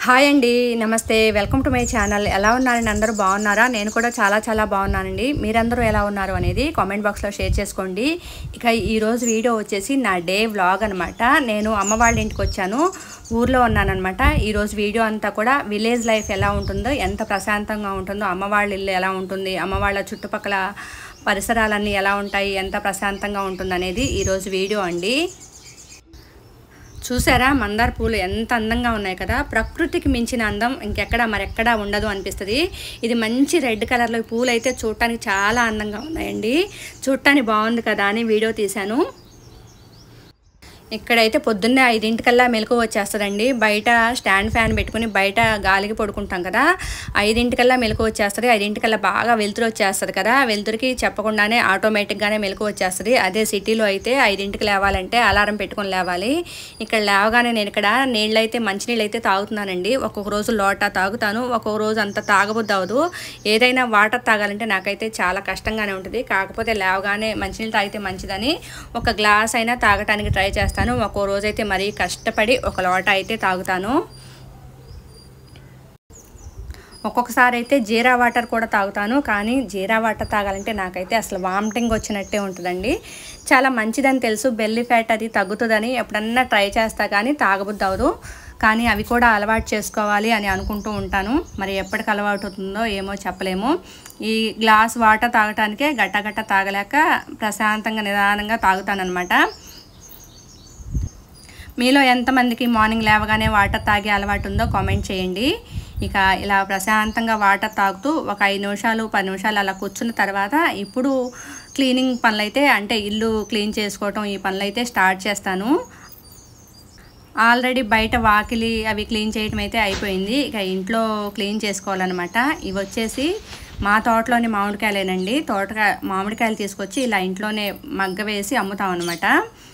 hi అండి నమస్తే welcome to my channel ఎలా ఉన్నారండి అందరూ బాగున్నారా నేను కూడా చాలా చాలా బాగున్నానండి మీరందరూ ఎలా ఉన్నారు అనేది కామెంట్ బాక్స్లో షేర్ చేసుకోండి ఇక ఈరోజు వీడియో వచ్చేసి నా డే వ్లాగ్ అనమాట నేను అమ్మ వాళ్ళ ఇంటికి వచ్చాను ఊర్లో ఉన్నానమాట ఈరోజు వీడియో అంతా కూడా విలేజ్ లైఫ్ ఎలా ఉంటుందో ఎంత ప్రశాంతంగా ఉంటుందో అమ్మ వాళ్ళ ఇల్లు ఎలా ఉంటుంది అమ్మ వాళ్ళ చుట్టుపక్కల పరిసరాలన్నీ ఎలా ఉంటాయి ఎంత ప్రశాంతంగా ఉంటుంది అనేది ఈరోజు వీడియో అండి చూసారా మందార పూలు ఎంత అందంగా ఉన్నాయి కదా ప్రకృతికి మించిన అందం ఇంకెక్కడ మరెక్కడా ఉండదు అనిపిస్తుంది ఇది మంచి రెడ్ కలర్లో ఈ పూలు అయితే చూడటానికి చాలా అందంగా ఉన్నాయండి చూడటానికి బాగుంది కదా అని వీడియో తీశాను ఇక్కడైతే పొద్దున్నే ఐదింటికల్లా మెలకు వచ్చేస్తుందండి బయట స్టాండ్ ఫ్యాన్ పెట్టుకుని బయట గాలికి పడుకుంటాం కదా ఐదింటికల్లా మెలకు వచ్చేస్తుంది ఐదింటికల్లా బాగా వెలుతురు వచ్చేస్తుంది కదా వెలుతురికి చెప్పకుండానే ఆటోమేటిక్గానే మెలకు వచ్చేస్తుంది అదే సిటీలో అయితే ఐదింటికి లేవాలంటే అలారం పెట్టుకొని లేవాలి ఇక్కడ లేవగానే నేను ఇక్కడ నీళ్ళు అయితే మంచినీళ్ళు అయితే తాగుతున్నానండి ఒక్కొక్క రోజు లోటా తాగుతాను ఒక్కొక్క రోజు అంత తాగబుద్ది అవ్వదు ఏదైనా వాటర్ తాగాలంటే నాకైతే చాలా కష్టంగానే ఉంటుంది కాకపోతే లేవగానే మంచినీళ్ళు తాగితే మంచిదని ఒక గ్లాస్ అయినా తాగటానికి ట్రై చేస్తాను ఒక్కో రోజు అయితే మరీ కష్టపడి ఒక లోట అయితే తాగుతాను ఒక్కొక్కసారి అయితే జీరా వాటర్ కూడా తాగుతాను కానీ జీరా వాటర్ తాగాలంటే నాకైతే అసలు వామిటింగ్ వచ్చినట్టే ఉంటుందండి చాలా మంచిదని తెలుసు బెల్లి ఫ్యాట్ అది తగ్గుతుందని ఎప్పుడన్నా ట్రై చేస్తా కానీ తాగబుద్ది అవ్వదు కానీ అవి కూడా అలవాటు చేసుకోవాలి అని అనుకుంటూ ఉంటాను మరి ఎప్పటికి అలవాటు అవుతుందో ఏమో చెప్పలేము ఈ గ్లాస్ వాటర్ తాగటానికే గట్ట గట్ట తాగలేక ప్రశాంతంగా నిదానంగా తాగుతానమాట మీలో ఎంతమందికి మార్నింగ్ లేవగానే వాటర్ తాగే అలవాటు ఉందో కామెంట్ చేయండి ఇక ఇలా ప్రశాంతంగా వాటర్ తాగుతూ ఒక ఐదు నిమిషాలు పది నిమిషాలు అలా కూర్చున్న తర్వాత ఇప్పుడు క్లీనింగ్ పనులు అయితే అంటే ఇల్లు క్లీన్ చేసుకోవటం ఈ పనులు అయితే స్టార్ట్ చేస్తాను ఆల్రెడీ బయట వాకిలి అవి క్లీన్ చేయటం అయితే అయిపోయింది ఇక ఇంట్లో క్లీన్ చేసుకోవాలన్నమాట ఇవి వచ్చేసి మా తోటలోని మామిడికాయలేనండి తోటకాయ మామిడికాయలు తీసుకొచ్చి ఇలా ఇంట్లోనే మగ్గ వేసి అమ్ముతాం అనమాట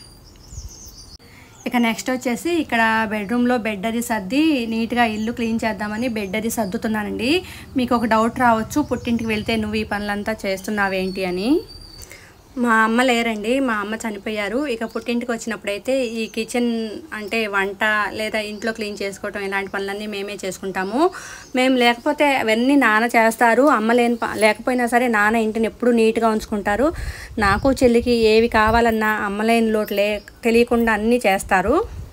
ఇక నెక్స్ట్ వచ్చేసి ఇక్కడ బెడ్రూమ్లో బెడ్ అది సర్ది నీట్గా ఇల్లు క్లీన్ చేద్దామని బెడ్ అది సర్దుతున్నానండి మీకు ఒక డౌట్ రావచ్చు పుట్టింటికి వెళ్తే నువ్వు ఈ పనులంతా చేస్తున్నావేంటి అని మా అమ్మ లేరండి మా అమ్మ చనిపోయారు ఇక పుట్టింటికి వచ్చినప్పుడైతే ఈ కిచెన్ అంటే వంట లేదా ఇంట్లో క్లీన్ చేసుకోవటం ఇలాంటి పనులన్నీ మేమే చేసుకుంటాము మేము లేకపోతే అవన్నీ నాన్న చేస్తారు అమ్మ లేని ప- లేకపోయినా సరే నాన్న ఇంటిని ఎప్పుడు నీట్గా ఉంచుకుంటారు నాకు చెల్లికి ఏవి కావాలన్నా అమ్మ లేని లోటు లే తెలియకుండా అన్నీ చేస్తారు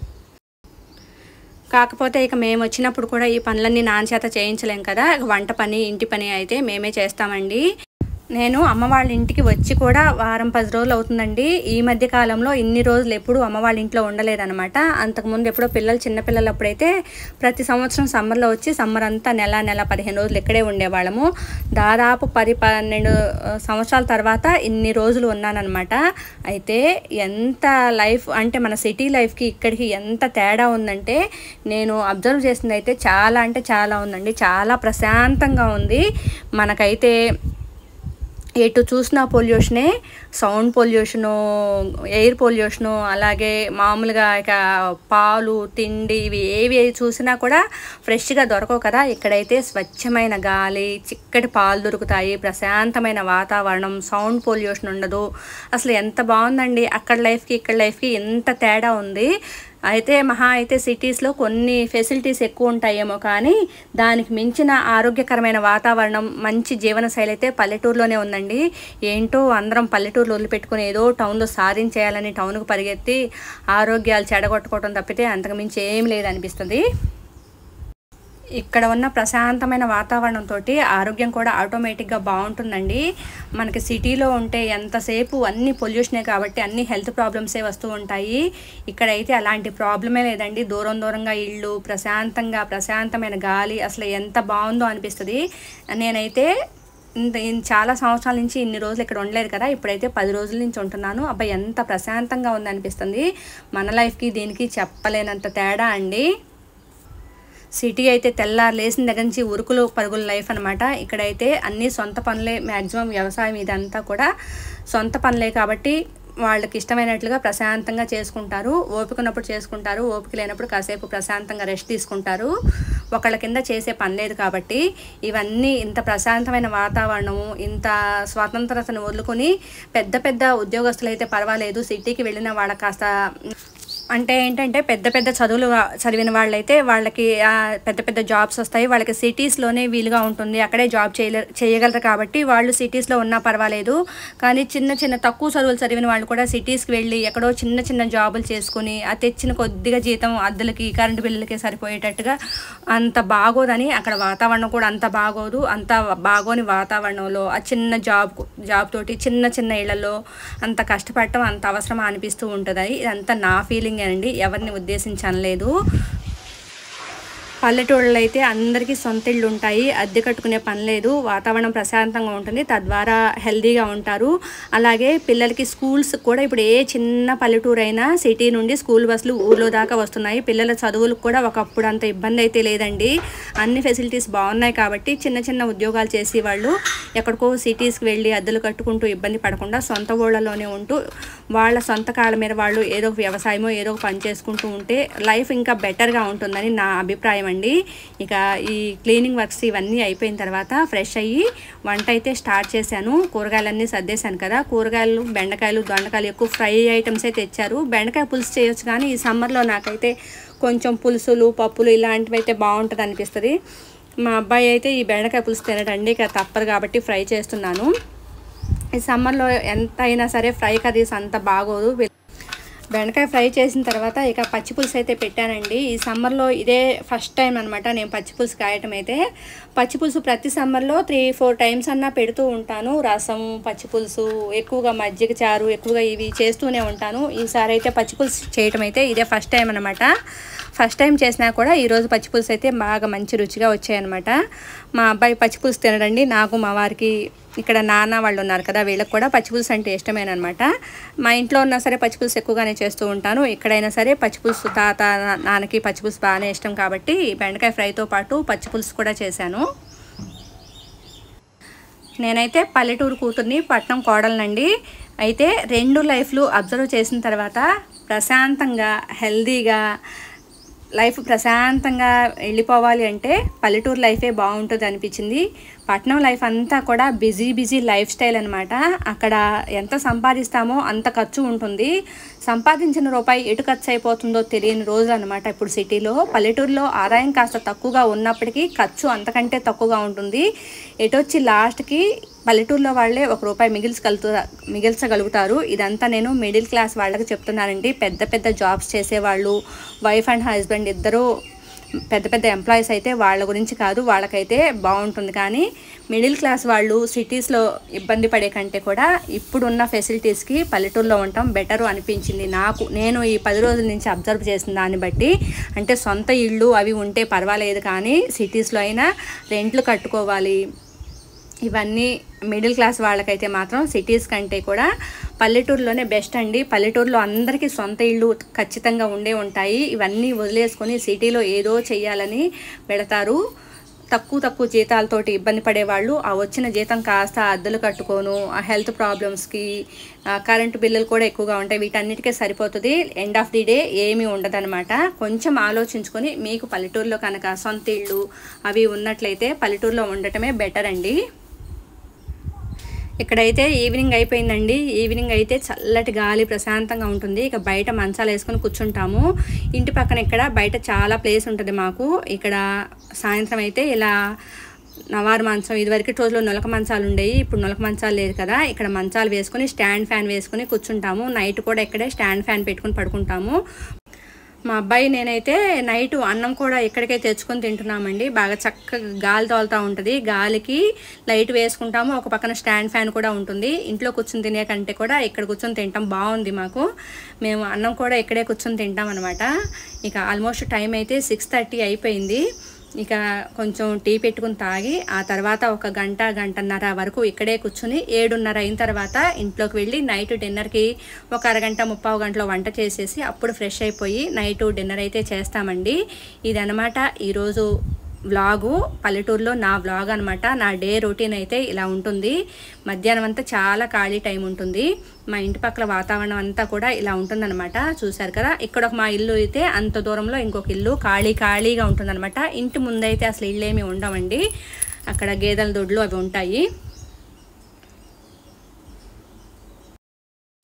కాకపోతే ఇక మేము వచ్చినప్పుడు కూడా ఈ పనులన్నీ నాన్న చేత చేయించలేం కదా ఇక వంట పని ఇంటి పని అయితే మేమే చేస్తామండి నేను అమ్మ వాళ్ళ ఇంటికి వచ్చి కూడా వారం పది రోజులు అవుతుందండి ఈ మధ్య కాలంలో ఇన్ని రోజులు ఎప్పుడు అమ్మ వాళ్ళ ఇంట్లో ఉండలేదన్నమాట అంతకుముందు ఎప్పుడో పిల్లలు చిన్నపిల్లలు అప్పుడైతే ప్రతి సంవత్సరం సమ్మర్లో వచ్చి సమ్మర్ అంతా నెల నెల పదిహేను రోజులు ఇక్కడే ఉండేవాళ్ళము దాదాపు పది పన్నెండు ఆ, సంవత్సరాల తర్వాత ఇన్ని రోజులు ఉన్నానన్నమాట అయితే ఎంత లైఫ్ అంటే మన సిటీ లైఫ్కి ఇక్కడికి ఎంత తేడా ఉందంటే నేను అబ్జర్వ్ చేసింది అయితే చాలా అంటే చాలా ఉందండి చాలా ప్రశాంతంగా ఉంది మనకైతే ఎటు చూసినా పొల్యూషనే సౌండ్ పొల్యూషను ఎయిర్ పొల్యూషను అలాగే మామూలుగా ఇక పాలు తిండి ఇవి ఏవి చూసినా కూడా ఫ్రెష్గా దొరకవు కదా ఇక్కడైతే స్వచ్ఛమైన గాలి చిక్కటి పాలు దొరుకుతాయి ప్రశాంతమైన వాతావరణం సౌండ్ పొల్యూషన్ ఉండదు అసలు ఎంత బాగుందండి అక్కడ లైఫ్కి ఇక్కడ లైఫ్కి ఎంత తేడా ఉంది అయితే మహా అయితే సిటీస్లో కొన్ని ఫెసిలిటీస్ ఎక్కువ ఉంటాయేమో కానీ దానికి మించిన ఆరోగ్యకరమైన వాతావరణం మంచి జీవనశైలి అయితే పల్లెటూరులోనే ఉందండి ఏంటో అందరం పల్లెటూరులో వదిలిపెట్టుకుని ఏదో టౌన్లో సాధించేయాలని టౌన్కు పరిగెత్తి ఆరోగ్యాలు చెడగొట్టుకోవడం తప్పితే అంతకు మించి ఏం లేదనిపిస్తుంది ఇక్కడ ఉన్న ప్రశాంతమైన వాతావరణంతో ఆరోగ్యం కూడా ఆటోమేటిక్గా బాగుంటుందండి మనకి సిటీలో ఉంటే ఎంతసేపు అన్ని పొల్యూషనే కాబట్టి అన్ని హెల్త్ ప్రాబ్లమ్సే వస్తూ ఉంటాయి ఇక్కడైతే అలాంటి ప్రాబ్లమే లేదండి దూరం దూరంగా ఇళ్ళు ప్రశాంతంగా ప్రశాంతమైన గాలి అసలు ఎంత బాగుందో అనిపిస్తుంది నేనైతే ఇంత ఇన్ చాలా సంవత్సరాల నుంచి ఇన్ని రోజులు ఇక్కడ ఉండలేదు కదా ఇప్పుడైతే పది రోజుల నుంచి ఉంటున్నాను అబ్బాయి ఎంత ప్రశాంతంగా ఉందనిపిస్తుంది మన లైఫ్కి దీనికి చెప్పలేనంత తేడా అండి సిటీ అయితే తెల్లారు లేచిన దగ్గర నుంచి ఉరుకులు పరుగుల లైఫ్ అనమాట ఇక్కడైతే అన్ని సొంత పనులే మ్యాక్సిమం వ్యవసాయం ఇదంతా కూడా సొంత పనులే కాబట్టి వాళ్ళకి ఇష్టమైనట్లుగా ప్రశాంతంగా చేసుకుంటారు ఓపిక ఉన్నప్పుడు చేసుకుంటారు ఓపిక లేనప్పుడు కాసేపు ప్రశాంతంగా రెస్ట్ తీసుకుంటారు ఒకళ్ళ కింద చేసే పని లేదు కాబట్టి ఇవన్నీ ఇంత ప్రశాంతమైన వాతావరణము ఇంత స్వతంత్రతను వదులుకొని పెద్ద పెద్ద ఉద్యోగస్తులు అయితే పర్వాలేదు సిటీకి వెళ్ళిన వాళ్ళకి కాస్త అంటే ఏంటంటే పెద్ద పెద్ద చదువులు చదివిన వాళ్ళైతే వాళ్ళకి ఆ, పెద్ద పెద్ద జాబ్స్ వస్తాయి వాళ్ళకి సిటీస్లోనే వీలుగా ఉంటుంది అక్కడే జాబ్ చేయలే చేయగలరు కాబట్టి వాళ్ళు సిటీస్లో ఉన్నా పర్వాలేదు కానీ చిన్న చిన్న తక్కువ చదువులు చదివిన వాళ్ళు కూడా సిటీస్కి వెళ్ళి ఎక్కడో చిన్న చిన్న జాబులు చేసుకుని ఆ తెచ్చిన కొద్దిగా జీతం అద్దెలకి కరెంటు బిల్లులకి సరిపోయేటట్టుగా అంత బాగోదని అక్కడ వాతావరణం కూడా అంత బాగోదు అంత బాగోని వాతావరణంలో ఆ చిన్న జాబ్ జాబ్ తోటి చిన్న చిన్న ఇళ్లలో అంత కష్టపడటం అంత అవసరమా అనిపిస్తూ ఉంటుంది ఇదంతా నా ఫీలింగ్ అండి ఎవరిని ఉద్దేశించి అనలేదు పల్లెటూళ్ళలో అయితే అందరికీ సొంత ఇళ్ళు ఉంటాయి అద్దె కట్టుకునే పని లేదు వాతావరణం ప్రశాంతంగా ఉంటుంది తద్వారా హెల్దీగా ఉంటారు అలాగే పిల్లలకి స్కూల్స్ కూడా ఇప్పుడు ఏ చిన్న పల్లెటూరు అయినా సిటీ నుండి స్కూల్ బస్సులు ఊర్లో దాకా వస్తున్నాయి పిల్లల చదువులకు కూడా ఒకప్పుడు అంత ఇబ్బంది అయితే లేదండి అన్ని ఫెసిలిటీస్ బాగున్నాయి కాబట్టి చిన్న చిన్న ఉద్యోగాలు చేసి వాళ్ళు ఎక్కడికో సిటీస్కి వెళ్ళి అద్దెలు కట్టుకుంటూ ఇబ్బంది పడకుండా సొంత ఊళ్ళలోనే ఉంటూ వాళ్ళ సొంత కాళ్ళ మీద వాళ్ళు ఏదో ఒక వ్యవసాయమో ఏదో ఒక పని చేసుకుంటూ ఉంటే లైఫ్ ఇంకా బెటర్గా ఉంటుందని నా అభిప్రాయం అండి ఇక ఈ క్లీనింగ్ వర్క్స్ ఇవన్నీ అయిపోయిన తర్వాత ఫ్రెష్ అయ్యి వంట అయితే స్టార్ట్ చేశాను కూరగాయలన్నీ సర్దేశాను కదా కూరగాయలు బెండకాయలు దొండకాయలు ఎక్కువ ఫ్రై ఐటమ్స్ అయితే తెచ్చారు బెండకాయ పులుసు చేయొచ్చు కానీ ఈ సమ్మర్లో నాకైతే కొంచెం పులుసులు పప్పులు ఇలాంటివి అయితే బాగుంటుంది అనిపిస్తుంది మా అబ్బాయి అయితే ఈ బెండకాయ పులుసు తినడండి ఇక తప్పదు కాబట్టి ఫ్రై చేస్తున్నాను ఈ సమ్మర్లో ఎంత అయినా సరే ఫ్రై కర్రీస్ అంత బాగోదు బెండకాయ ఫ్రై చేసిన తర్వాత ఇక పచ్చి పులుసు అయితే పెట్టానండి ఈ సమ్మర్లో ఇదే ఫస్ట్ టైం అనమాట నేను పచ్చి పులుసు కాయటం అయితే పచ్చి పులుసు ప్రతి సమ్మర్లో త్రీ ఫోర్ టైమ్స్ అన్నా పెడుతూ ఉంటాను రసం పచ్చి పులుసు ఎక్కువగా మజ్జిగ చారు ఎక్కువగా ఇవి చేస్తూనే ఉంటాను ఈసారి అయితే పచ్చి పులుసు చేయటం అయితే ఇదే ఫస్ట్ టైం అనమాట ఫస్ట్ టైం చేసినా కూడా ఈరోజు పచ్చి పులుసు అయితే బాగా మంచి రుచిగా వచ్చాయన్నమాట మా అబ్బాయి పచ్చి పులుసు తినడండి నాకు మా వారికి ఇక్కడ నాన్న వాళ్ళు ఉన్నారు కదా వీళ్ళకి కూడా పచ్చిపులుసు అంటే ఇష్టమేనమాట మా ఇంట్లో ఉన్నా సరే పచ్చిపులుసు ఎక్కువగానే చేస్తూ ఉంటాను ఎక్కడైనా సరే పచ్చిపులుసు తాత నా- నాన్నకి పచ్చిపులుసు బాగానే ఇష్టం కాబట్టి బెండకాయ ఫ్రైతో పాటు పచ్చిపులుసు కూడా చేశాను నేనైతే పల్లెటూరు కూతుర్ని పట్నం కోడలనండి అయితే రెండు లైఫ్లు అబ్జర్వ్ చేసిన తర్వాత ప్రశాంతంగా హెల్దీగా లైఫ్ ప్రశాంతంగా వెళ్ళిపోవాలి అంటే పల్లెటూరు లైఫే బాగుంటుంది అనిపించింది పట్నం లైఫ్ అంతా కూడా బిజీ బిజీ లైఫ్ స్టైల్ అనమాట అక్కడ ఎంత సంపాదిస్తామో అంత ఖర్చు ఉంటుంది సంపాదించిన రూపాయి ఎటు ఖర్చు అయిపోతుందో తెలియని రోజు అనమాట ఇప్పుడు సిటీలో పల్లెటూరులో ఆదాయం కాస్త తక్కువగా ఉన్నప్పటికీ ఖర్చు అంతకంటే తక్కువగా ఉంటుంది ఎటొచ్చి లాస్ట్కి పల్లెటూరులో వాళ్ళే ఒక రూపాయి మిగిల్చగలుగుతా మిగిల్చగలుగుతారు ఇదంతా నేను మిడిల్ క్లాస్ వాళ్ళకి చెప్తున్నానండి పెద్ద పెద్ద జాబ్స్ చేసేవాళ్ళు వైఫ్ అండ్ హస్బెండ్ ఇద్దరు పెద్ద పెద్ద ఎంప్లాయీస్ అయితే వాళ్ళ గురించి కాదు వాళ్ళకైతే బాగుంటుంది కానీ మిడిల్ క్లాస్ వాళ్ళు సిటీస్లో ఇబ్బంది పడే కంటే కూడా ఇప్పుడున్న ఫెసిలిటీస్కి పల్లెటూరులో ఉండటం బెటర్ అనిపించింది నాకు నేను ఈ పది రోజుల నుంచి అబ్జర్వ్ చేసిన దాన్ని బట్టి అంటే సొంత ఇళ్ళు అవి ఉంటే పర్వాలేదు కానీ సిటీస్లో అయినా రెంట్లు కట్టుకోవాలి ఇవన్నీ మిడిల్ క్లాస్ వాళ్ళకైతే మాత్రం సిటీస్ కంటే కూడా పల్లెటూరులోనే బెస్ట్ అండి పల్లెటూరులో అందరికీ సొంత ఇళ్ళు ఖచ్చితంగా ఉండే ఉంటాయి ఇవన్నీ వదిలేసుకొని సిటీలో ఏదో చెయ్యాలని వెళతారు తక్కువ తక్కువ జీతాలతోటి ఇబ్బంది పడేవాళ్ళు ఆ వచ్చిన జీతం కాస్త అద్దెలు కట్టుకోను ఆ హెల్త్ ప్రాబ్లమ్స్కి కరెంటు బిల్లులు కూడా ఎక్కువగా ఉంటాయి వీటన్నిటికీ సరిపోతుంది ఎండ్ ఆఫ్ ది డే ఏమీ ఉండదన్నమాట కొంచెం ఆలోచించుకొని మీకు పల్లెటూరులో కనుక సొంత ఇళ్ళు అవి ఉన్నట్లయితే పల్లెటూరులో ఉండటమే బెటర్ అండి ఇక్కడైతే ఈవినింగ్ అయిపోయిందండి ఈవినింగ్ అయితే చల్లటి గాలి ప్రశాంతంగా ఉంటుంది ఇక బయట మంచాలు వేసుకొని కూర్చుంటాము ఇంటి పక్కన ఇక్కడ బయట చాలా ప్లేస్ ఉంటుంది మాకు ఇక్కడ సాయంత్రం అయితే ఇలా నవారు మంచం ఇదివరకు రోజుల్లో నొలక మంచాలు ఉండేవి ఇప్పుడు నొలక మంచాలు లేదు కదా ఇక్కడ మంచాలు వేసుకొని స్టాండ్ ఫ్యాన్ వేసుకొని కూర్చుంటాము నైట్ కూడా ఇక్కడే స్టాండ్ ఫ్యాన్ పెట్టుకొని పడుకుంటాము మా అబ్బాయి నేనైతే నైట్ అన్నం కూడా ఇక్కడికే తెచ్చుకొని తింటున్నామండి బాగా చక్కగా గాలి తోలుతూ ఉంటుంది గాలికి లైట్ వేసుకుంటాము ఒక పక్కన స్టాండ్ ఫ్యాన్ కూడా ఉంటుంది ఇంట్లో కూర్చొని తినే కంటే కూడా ఇక్కడ కూర్చొని తింటాం బాగుంది మాకు మేము అన్నం కూడా ఇక్కడే కూర్చొని తింటాం అనమాట ఇక ఆల్మోస్ట్ టైం అయితే సిక్స్ థర్టీ అయిపోయింది ఇక కొంచెం టీ పెట్టుకుని తాగి ఆ తర్వాత ఒక గంట గంటన్నర వరకు ఇక్కడే కూర్చుని ఏడున్నర అయిన తర్వాత ఇంట్లోకి వెళ్ళి నైట్ డిన్నర్కి ఒక అరగంట ముప్పావు గంటలో వంట చేసేసి అప్పుడు ఫ్రెష్ అయిపోయి నైట్ డిన్నర్ అయితే చేస్తామండి ఇదనమాట ఈరోజు వ్లాగు పల్లెటూరులో నా వ్లాగ్ అనమాట నా డే రొటీన్ అయితే ఇలా ఉంటుంది మధ్యాహ్నం అంతా చాలా ఖాళీ టైం ఉంటుంది మా ఇంటి పక్కల వాతావరణం అంతా కూడా ఇలా ఉంటుందన్నమాట చూశారు కదా ఇక్కడ ఒక మా ఇల్లు అయితే అంత దూరంలో ఇంకొక ఇల్లు ఖాళీ ఖాళీగా ఉంటుందన్నమాట ఇంటి ముందైతే అసలు ఇల్లు ఏమి ఉండవండి అక్కడ గేదెల దొడ్లు అవి ఉంటాయి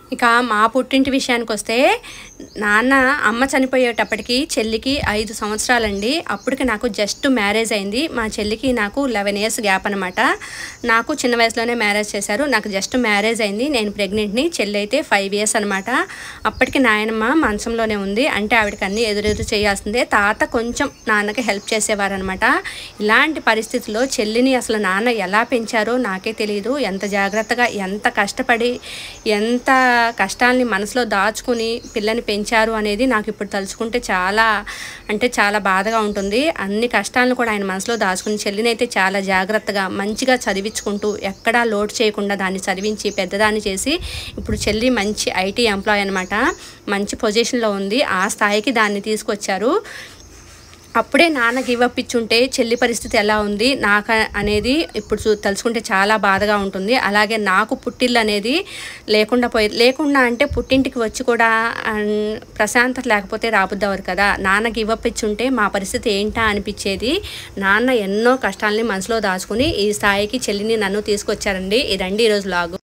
ఇక మా పుట్టింటి విషయానికి వస్తే నాన్న అమ్మ చనిపోయేటప్పటికి చెల్లికి ఐదు సంవత్సరాలండి అప్పటికి నాకు జస్ట్ మ్యారేజ్ అయింది మా చెల్లికి నాకు లెవెన్ ఇయర్స్ గ్యాప్ అనమాట నాకు చిన్న వయసులోనే మ్యారేజ్ చేశారు నాకు జస్ట్ మ్యారేజ్ అయింది నేను ప్రెగ్నెంట్ని చెల్లి అయితే ఫైవ్ ఇయర్స్ అనమాట అప్పటికి నాయనమ్మ మంచంలోనే ఉంది అంటే ఆవిడకి అన్ని ఎదురెదురు చేయాల్సిందే తాత కొంచెం నాన్నకి హెల్ప్ చేసేవారనమాట ఇలాంటి పరిస్థితుల్లో చెల్లిని అసలు నాన్న ఎలా పెంచారో నాకే తెలియదు ఎంత జాగ్రత్తగా ఎంత కష్టపడి ఎంత కష్టాల్ని మనసులో దాచుకుని పిల్లని పెంచారు అనేది నాకు ఇప్పుడు తలుచుకుంటే చాలా అంటే చాలా బాధగా ఉంటుంది అన్ని కష్టాలను కూడా ఆయన మనసులో దాచుకుని చెల్లిని అయితే చాలా జాగ్రత్తగా మంచిగా చదివించుకుంటూ ఎక్కడా లోటు చేయకుండా దాన్ని చదివించి పెద్దదాన్ని చేసి ఇప్పుడు చెల్లి మంచి ఐటీ ఎంప్లాయ్ అనమాట మంచి పొజిషన్లో ఉంది ఆ స్థాయికి దాన్ని తీసుకొచ్చారు అప్పుడే నాన్న గివ్ అప్ ఇచ్చుంటే చెల్లి పరిస్థితి ఎలా ఉంది నాకు అనేది ఇప్పుడు చూ తలుచుకుంటే చాలా బాధగా ఉంటుంది అలాగే నాకు పుట్టిల్లు అనేది లేకుండా పోయి లేకుండా అంటే పుట్టింటికి వచ్చి కూడా అన్- ప్రశాంతత లేకపోతే రాబుద్దవారు కదా నాన్న గివ్ అప్ ఇచ్చుంటే మా పరిస్థితి ఏంటా అనిపించేది నాన్న ఎన్నో కష్టాలని మనసులో దాచుకుని ఈ స్థాయికి చెల్లిని నన్ను తీసుకొచ్చారండి ఇదండి ఈరోజు లాగు